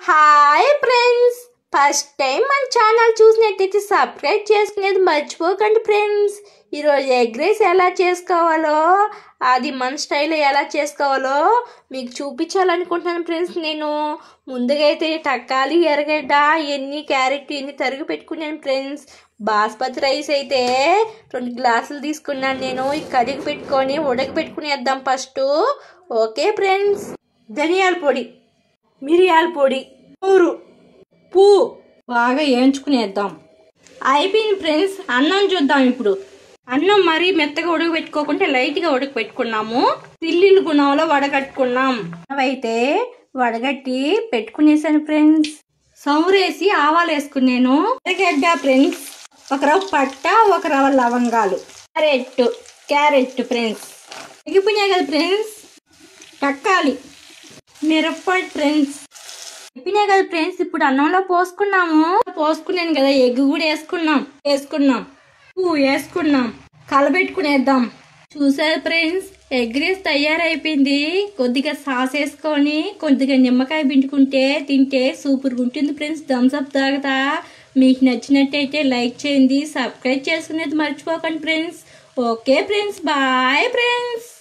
hi friends first time మన channel చూసినట్టయితే subscribe చేసుకునేది మర్చిపోకండి ఫ్రెండ్స్ ఈరోజు ఎగ్ రైస్ ఎలా చేసుకోవాలో అది మన స్టైల్లో ఎలా చేసుకోవాలో మీకు చూపించాలనుకుంటున్నాను ఫ్రెండ్స్ నేను ముందుగా అయితే తక్కాలి ఎర్రగడ్డ ఎన్ని క్యారెట్ ఎన్ని తరిగి పెట్టుకున్నాను ఫ్రెండ్స్ బాస్మతి రైస్ అయితే రెండు గ్లాసులు తీసుకున్నాను నేను ఈ కడిగి పెట్టుకొని ఉడకబెట్టుకునేద్దాం ఫస్ట్ ఓకే ఫ్రెండ్స్ ధనియాల పొడి మిరియాల పొడి ఊరు పూ బాగా వేయించుకునేద్దాం అయిపోయింది ఫ్రెండ్స్ అన్నం చూద్దాం ఇప్పుడు అన్నం మరీ మెత్తగా ఉడకబెట్టుకోకుండా లైట్గా ఉడకబెట్టుకున్నాము తిల్లిలు గుణంలో వడగట్టుకున్నాం అవైతే వడగట్టి పెట్టుకునేసాను ఫ్రెండ్స్ సౌరేసి ఆవాలు వేసుకున్నాను ఎర్రగడ్డ ఫ్రెండ్స్ ఒక రవ్వ పట్ట ఒక రవ్వ లవంగాలు క్యారెట్ క్యారెట్ ఫ్రెండ్స్ ఎగిపోయినాయి కదా ఫ్రెండ్స్ కక్కాలి మిరప్పొడి ఫ్రెండ్స్ చెప్పినాయి కదా ఫ్రెండ్స్ ఇప్పుడు అన్నంలో పోసుకున్నాము పోసుకున్నాను కదా ఎగ్ కూడా వేసుకున్నాం వేసుకున్నాం పువ్వు వేసుకున్నాం కలబెట్టుకునేద్దాం చూసారు ఫ్రెండ్స్ ఎగ్ రైస్ తయారైపోయింది కొద్దిగా సాస్ వేసుకొని కొద్దిగా నిమ్మకాయ పిండుకుంటే తింటే సూపర్గా ఉంటుంది ఫ్రెండ్స్ థమ్స్ అప్ తాగుతా మీకు నచ్చినట్టయితే లైక్ చేయండి సబ్స్క్రైబ్ చేసుకునేది మర్చిపోకండి friends okay friends bye friends